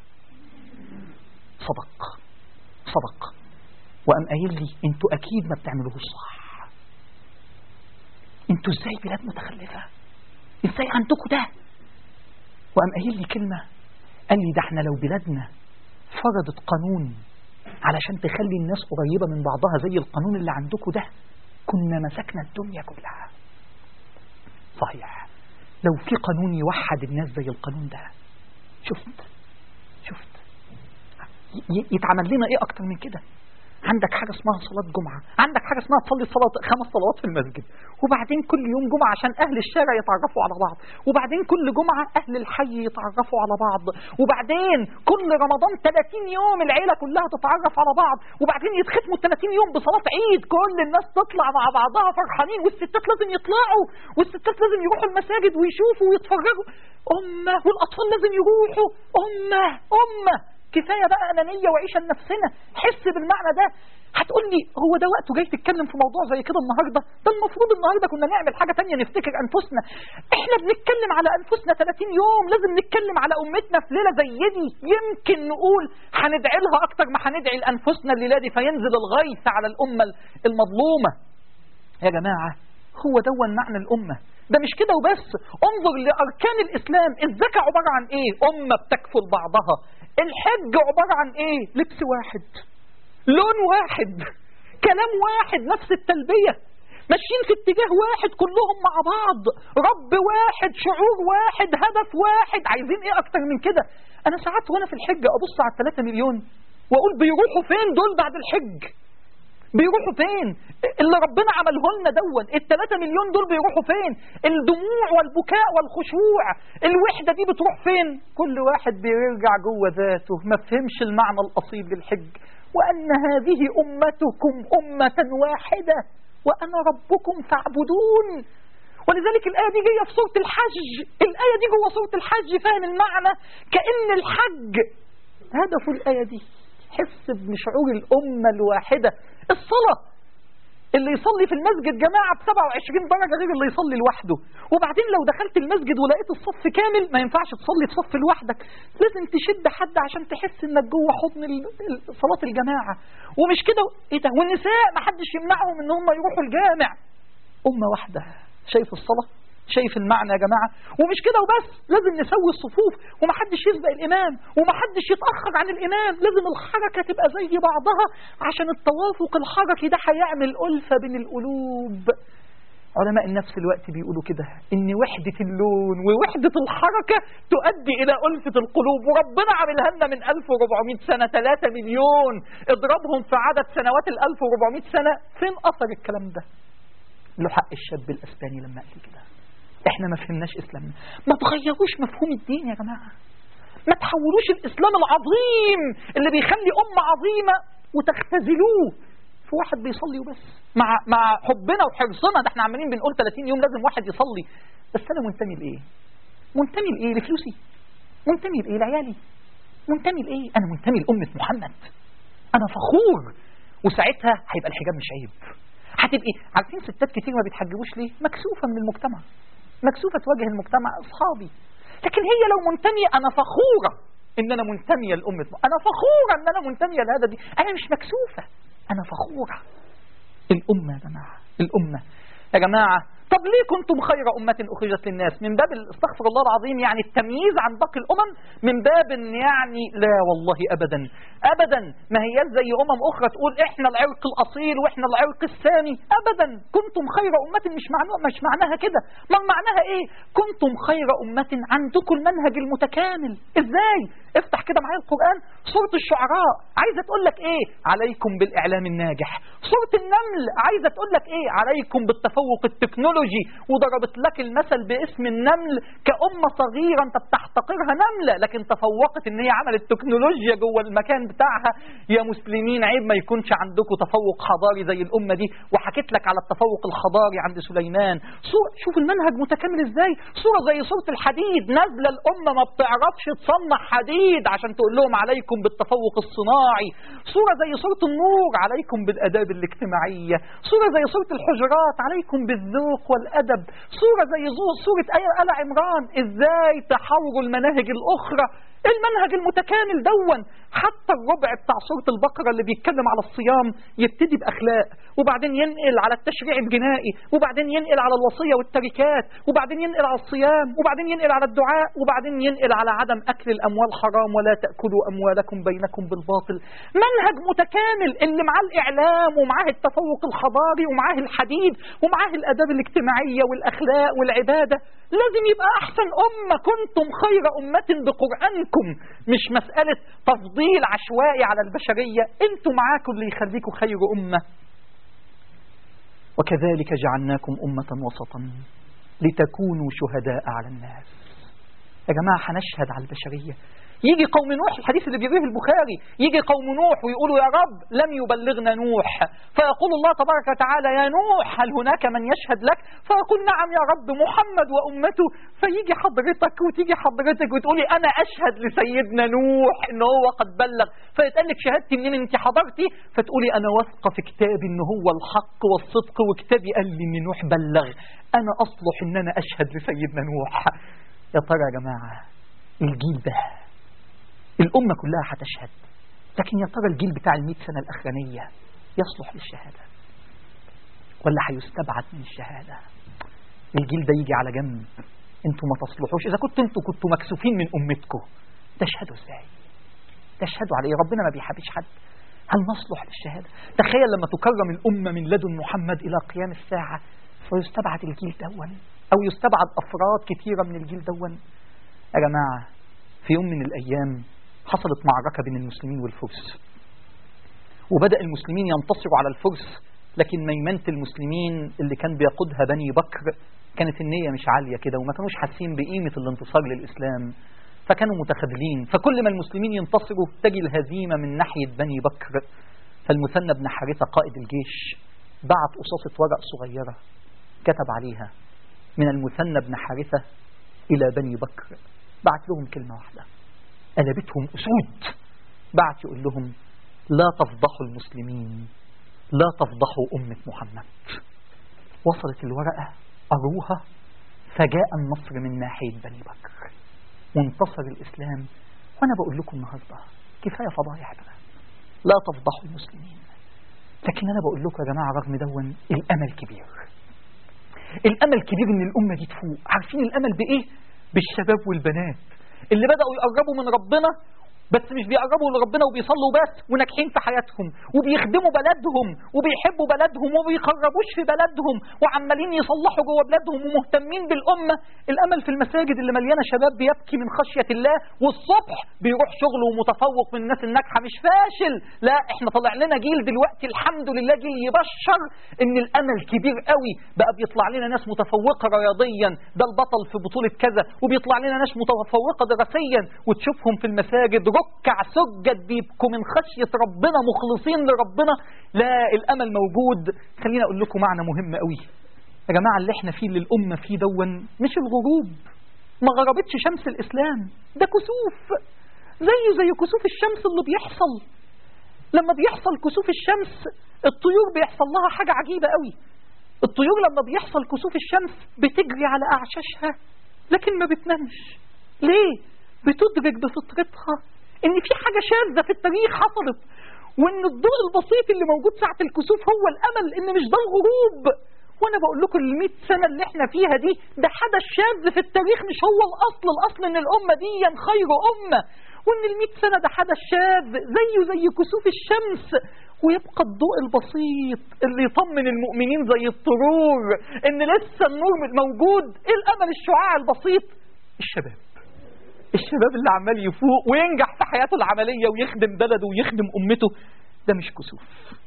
صدق صدق وقام قايل لي انتوا اكيد ما بتعملوهوش صح انتوا ازاي بلاد متخلفة ازاي عندكم ده وقام قايل لي كلمة قال لي ده احنا لو بلادنا فرضت قانون علشان تخلي الناس قريبة من بعضها زي القانون اللي عندكم ده كنا مسكنا الدنيا كلها صحيح لو في قانون يوحد الناس زي القانون ده شفت شفت ي- يتعمل لنا ايه اكتر من كده عندك حاجة اسمها صلاة جمعة عندك حاجة اسمها تصلي صلاة خمس صلوات في المسجد وبعدين كل يوم جمعة عشان أهل الشارع يتعرفوا على بعض وبعدين كل جمعة أهل الحي يتعرفوا على بعض وبعدين كل رمضان 30 يوم العيلة كلها تتعرف على بعض وبعدين يتختموا ال 30 يوم بصلاة عيد كل الناس تطلع مع بعضها فرحانين والستات لازم يطلعوا والستات لازم يروحوا المساجد ويشوفوا ويتفرجوا أمة والأطفال لازم يروحوا أمة أمة كفاية بقى أنانية وعيشة لنفسنا حس بالمعنى ده هتقول لي هو ده وقته جاي تتكلم في موضوع زي كده النهاردة ده المفروض النهاردة كنا نعمل حاجة تانية نفتكر أنفسنا احنا بنتكلم على أنفسنا 30 يوم لازم نتكلم على أمتنا في ليلة زي دي يمكن نقول هندعي لها أكتر ما هندعي لأنفسنا الليلة دي فينزل الغيث على الأمة المظلومة يا جماعة هو دون معنى الأمة ده مش كده وبس انظر لأركان الإسلام الزكاة عبارة عن إيه أمة بتكفل بعضها الحج عبارة عن إيه لبس واحد لون واحد كلام واحد نفس التلبية ماشيين في اتجاه واحد كلهم مع بعض رب واحد شعور واحد هدف واحد عايزين ايه اكتر من كده انا ساعات وانا في الحج ابص على 3 مليون واقول بيروحوا فين دول بعد الحج بيروحوا فين اللي ربنا عمله لنا دون الثلاثة مليون دول بيروحوا فين الدموع والبكاء والخشوع الوحدة دي بتروح فين كل واحد بيرجع جوه ذاته ما فهمش المعنى الأصيل للحج وأن هذه أمتكم أمة واحدة وأنا ربكم فاعبدون ولذلك الآية دي جاية في سورة الحج الآية دي جوه سورة الحج فاهم المعنى كأن الحج هدف الآية دي حس بشعور الأمة الواحدة الصلاة اللي يصلي في المسجد جماعة ب 27 درجة غير اللي يصلي لوحده وبعدين لو دخلت المسجد ولقيت الصف كامل ما ينفعش تصلي في صف لوحدك لازم تشد حد عشان تحس انك جوه حضن ال- ال- صلاة الجماعة ومش كده ايه ده والنساء ما حدش يمنعهم ان هم يروحوا الجامع أمة واحدة شايف الصلاة شايف المعنى يا جماعة ومش كده وبس لازم نسوي الصفوف ومحدش يسبق الإمام ومحدش يتأخر عن الإمام لازم الحركة تبقى زي بعضها عشان التوافق الحركي ده هيعمل ألفة بين القلوب علماء النفس الوقت بيقولوا كده ان وحدة اللون ووحدة الحركة تؤدي الى ألفة القلوب وربنا عملها لنا من 1400 سنة 3 مليون اضربهم في عدد سنوات ال 1400 سنة فين اثر الكلام ده له حق الشاب الاسباني لما قال كده احنا ما فهمناش اسلامنا ما تغيروش مفهوم الدين يا جماعة ما تحولوش الاسلام العظيم اللي بيخلي امة عظيمة وتختزلوه في واحد بيصلي وبس مع مع حبنا وحرصنا ده احنا عمالين بنقول 30 يوم لازم واحد يصلي بس انا منتمي لايه منتمي لايه لفلوسي منتمي لايه لعيالي منتمي لايه انا منتمي لامه محمد انا فخور وساعتها هيبقى الحجاب مش عيب هتبقي عارفين ستات كتير ما بيتحجبوش ليه مكسوفه من المجتمع مكسوفه تواجه المجتمع اصحابي لكن هي لو منتميه انا فخوره ان انا منتميه لامه انا فخوره ان انا منتميه لهذا دي انا مش مكسوفه انا فخورة الأمة يا جماعة الأمة يا جماعة طب ليه كنتم خير أمة أخرجت للناس من باب استغفر الله العظيم يعني التمييز عن باقي الأمم من باب إن يعني لا والله أبدا أبدا ما هي زي أمم أخرى تقول إحنا العرق الأصيل وإحنا العرق الثاني أبدا كنتم خير أمة مش معناها مش معناها كده ما معناها إيه كنتم خير أمة عندكم المنهج المتكامل إزاي افتح كده معايا القرآن سورة الشعراء عايزة تقول لك إيه عليكم بالإعلام الناجح سورة النمل عايزة تقول لك إيه عليكم بالتفوق التكنولوجي وضربت لك المثل باسم النمل كأمة صغيرة أنت بتحتقرها نملة لكن تفوقت إن هي عملت تكنولوجيا جوه المكان بتاعها يا مسلمين عيب ما يكونش عندكم تفوق حضاري زي الأمة دي وحكيت لك على التفوق الحضاري عند سليمان سورة شوف المنهج متكامل إزاي سورة زي سورة الحديد نازلة الأمة ما بتعرفش تصنع حديد عشان تقول لهم عليكم بالتفوق الصناعي سورة زي سورة النور عليكم بالأداب الاجتماعية سورة زي سورة الحجرات عليكم بالذوق والأدب سورة زي سورة آل عمران إزاي تحاوروا المناهج الأخرى المنهج المتكامل دون حتى الربع بتاع سورة البقرة اللي بيتكلم على الصيام يبتدي بأخلاق وبعدين ينقل على التشريع الجنائي وبعدين ينقل على الوصية والتركات وبعدين ينقل على الصيام وبعدين ينقل على الدعاء وبعدين ينقل على عدم أكل الأموال حرام ولا تأكلوا أموالكم بينكم بالباطل منهج متكامل اللي معاه الإعلام ومعاه التفوق الحضاري ومعاه الحديد ومعاه الأداب الاجتماعية والأخلاق والعبادة لازم يبقى أحسن أمة كنتم خير أمة بقرآنكم مش مسألة تفضيل عشوائي على البشرية انتوا معاكم اللي يخليكم خير أمة وكذلك جعلناكم أمة وسطا لتكونوا شهداء على الناس يا جماعة هنشهد على البشرية يجي قوم نوح الحديث اللي بيرويه البخاري يجي قوم نوح ويقولوا يا رب لم يبلغنا نوح فيقول الله تبارك وتعالى يا نوح هل هناك من يشهد لك فيقول نعم يا رب محمد وأمته فيجي حضرتك وتيجي حضرتك وتقولي أنا أشهد لسيدنا نوح إن هو قد بلغ فيتقال لك شهادتي منين أنت حضرتي فتقولي أنا واثقة في كتابي إن هو الحق والصدق وكتابي قال لي إن نوح بلغ أنا أصلح إن أنا أشهد لسيدنا نوح يا ترى يا جماعة الجيل ده الأمة كلها هتشهد لكن يا ترى الجيل بتاع المئة سنة الأخرانية يصلح للشهادة ولا هيستبعد من الشهادة الجيل ده يجي على جنب انتوا ما تصلحوش إذا كنتوا انتوا كنتوا مكسوفين من أمتكم تشهدوا ازاي تشهدوا على ايه ربنا ما بيحبش حد هل نصلح للشهادة تخيل لما تكرم الأمة من لدن محمد إلى قيام الساعة فيستبعد الجيل دون أو يستبعد أفراد كثيرة من الجيل دون يا جماعة في يوم من الأيام حصلت معركة بين المسلمين والفرس وبدأ المسلمين ينتصروا على الفرس لكن ميمنة المسلمين اللي كان بيقودها بني بكر كانت النية مش عالية كده وما كانوش حاسين بقيمة الانتصار للإسلام فكانوا متخاذلين فكل ما المسلمين ينتصروا تجي الهزيمة من ناحية بني بكر فالمثنى بن حارثة قائد الجيش بعت قصاصة ورق صغيرة كتب عليها من المثنى بن حارثة إلى بني بكر بعت لهم كلمة واحدة قلبتهم أسود بعت يقول لهم لا تفضحوا المسلمين لا تفضحوا أمة محمد وصلت الورقة أروها فجاء النصر من ناحية بني بكر وانتصر الإسلام وأنا بقول لكم النهاردة كفاية فضايح بقى لا تفضحوا المسلمين لكن أنا بقول لكم يا جماعة رغم دون الأمل كبير الأمل كبير إن الأمة دي تفوق عارفين الأمل بإيه؟ بالشباب والبنات اللي بدأوا يقربوا من ربنا بس مش بيقربوا لربنا وبيصلوا بس وناجحين في حياتهم وبيخدموا بلدهم وبيحبوا بلدهم وبيقربوش في بلدهم وعمالين يصلحوا جوه بلادهم ومهتمين بالأمة الأمل في المساجد اللي مليانة شباب بيبكي من خشية الله والصبح بيروح شغله ومتفوق من الناس الناجحة مش فاشل لا احنا طلع لنا جيل دلوقتي الحمد لله جيل يبشر ان الأمل كبير قوي بقى بيطلع لنا ناس متفوقة رياضيا ده البطل في بطولة كذا وبيطلع لنا ناس متفوقة دراسيا وتشوفهم في المساجد ركع سجد بيبكوا من خشية ربنا مخلصين لربنا لا الأمل موجود خلينا أقول لكم معنى مهم قوي يا جماعة اللي احنا فيه اللي الأمة فيه دون مش الغروب ما غربتش شمس الإسلام ده كسوف زيه زي كسوف الشمس اللي بيحصل لما بيحصل كسوف الشمس الطيور بيحصل لها حاجة عجيبة قوي الطيور لما بيحصل كسوف الشمس بتجري على أعشاشها لكن ما بتنامش ليه؟ بتدرك بفطرتها ان في حاجة شاذة في التاريخ حصلت وان الضوء البسيط اللي موجود ساعة الكسوف هو الامل ان مش ده الغروب وانا بقول لكم ال 100 سنة اللي احنا فيها دي ده حدث شاذ في التاريخ مش هو الاصل الاصل ان الامة دي خير امة وان ال 100 سنة ده حدث شاذ زيه زي كسوف الشمس ويبقى الضوء البسيط اللي يطمن المؤمنين زي الطرور ان لسه النور موجود ايه الامل الشعاع البسيط الشباب الشباب اللي عمال يفوق وينجح في حياته العملية ويخدم بلده ويخدم أمته ده مش كسوف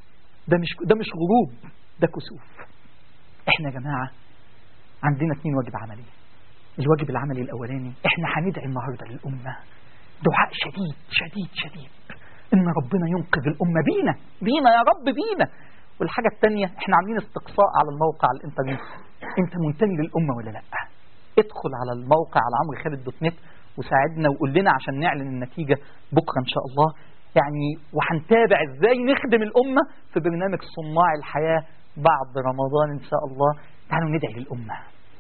ده مش ده مش غروب ده كسوف احنا يا جماعة عندنا اتنين واجب عملي الواجب العملي الأولاني احنا هندعي النهاردة للأمة دعاء شديد شديد شديد إن ربنا ينقذ الأمة بينا بينا يا رب بينا والحاجة الثانية احنا عاملين استقصاء على الموقع على الانترنت انت منتمي للأمة ولا لا ادخل على الموقع على عمرو خالد دوت نت وساعدنا وقول لنا عشان نعلن النتيجة بكرة إن شاء الله يعني وهنتابع ازاي نخدم الأمة في برنامج صناع الحياة بعد رمضان إن شاء الله تعالوا ندعي للأمة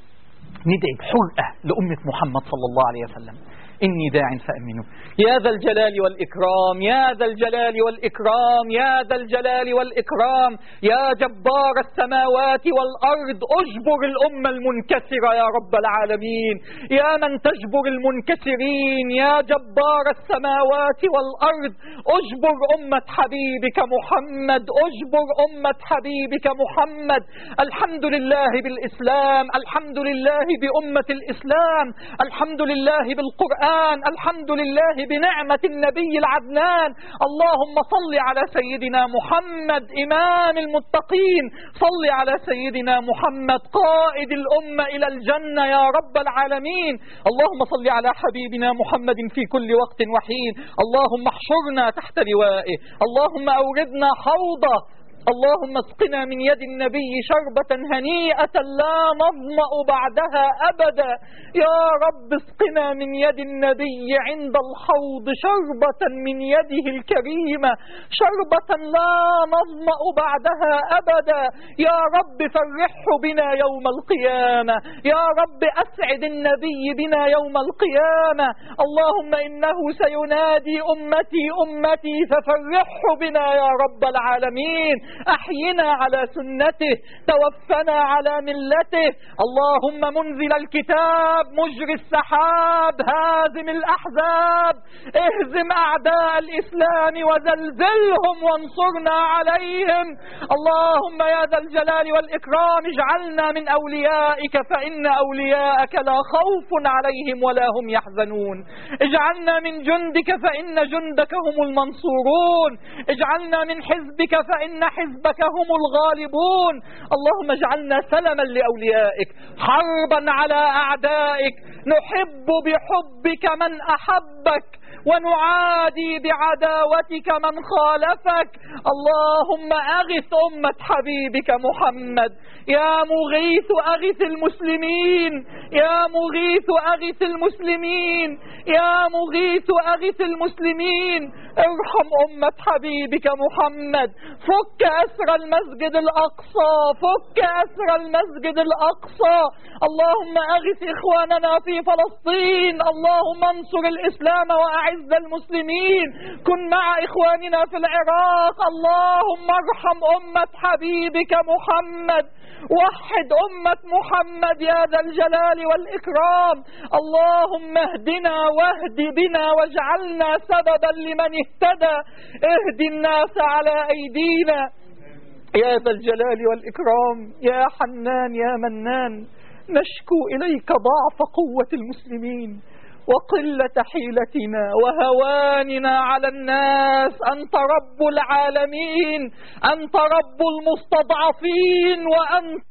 ندعي بحرقة لأمة محمد صلى الله عليه وسلم إني داع فأمنوا يا ذا الجلال والإكرام يا ذا الجلال والإكرام يا ذا الجلال والإكرام يا جبار السماوات والأرض أجبر الأمة المنكسرة يا رب العالمين يا من تجبر المنكسرين يا جبار السماوات والأرض أجبر أمة حبيبك محمد أجبر أمة حبيبك محمد الحمد لله بالإسلام الحمد لله بأمة الإسلام الحمد لله بالقرآن الحمد لله بنعمة النبي العدنان اللهم صل على سيدنا محمد إمام المتقين صل على سيدنا محمد قائد الأمة إلى الجنة يا رب العالمين اللهم صل على حبيبنا محمد في كل وقت وحين اللهم احشرنا تحت لوائه اللهم أوردنا حوضه اللهم اسقنا من يد النبي شربة هنيئة لا نظمأ بعدها أبدا يا رب اسقنا من يد النبي عند الحوض شربة من يده الكريمة شربة لا نظمأ بعدها أبدا يا رب فرحه بنا يوم القيامة يا رب أسعد النبي بنا يوم القيامة اللهم إنه سينادي أمتي أمتي ففرحه بنا يا رب العالمين أحينا على سنته توفنا على ملته اللهم منزل الكتاب مجري السحاب هازم الأحزاب اهزم أعداء الإسلام وزلزلهم وانصرنا عليهم اللهم يا ذا الجلال والإكرام اجعلنا من أوليائك فإن أولياءك لا خوف عليهم ولا هم يحزنون اجعلنا من جندك فإن جندك هم المنصورون اجعلنا من حزبك فإن حزبك هم الغالبون اللهم اجعلنا سلما لأوليائك حربا على أعدائك نحب بحبك من أحبك ونعادي بعداوتك من خالفك اللهم أغث أمة حبيبك محمد يا مغيث أغث المسلمين يا مغيث أغث المسلمين يا مغيث أغث المسلمين ارحم أمة حبيبك محمد فك أسر المسجد الأقصى فك أسر المسجد الأقصى اللهم أغث إخواننا في فلسطين اللهم انصر الإسلام وأعز أعز المسلمين كن مع إخواننا في العراق اللهم ارحم أمة حبيبك محمد وحد أمة محمد يا ذا الجلال والإكرام اللهم اهدنا واهد بنا واجعلنا سببا لمن اهتدى اهد الناس على أيدينا يا ذا الجلال والإكرام يا حنان يا منان نشكو إليك ضعف قوة المسلمين وقلة حيلتنا وهواننا على الناس أنت رب العالمين أنت رب المستضعفين وأنت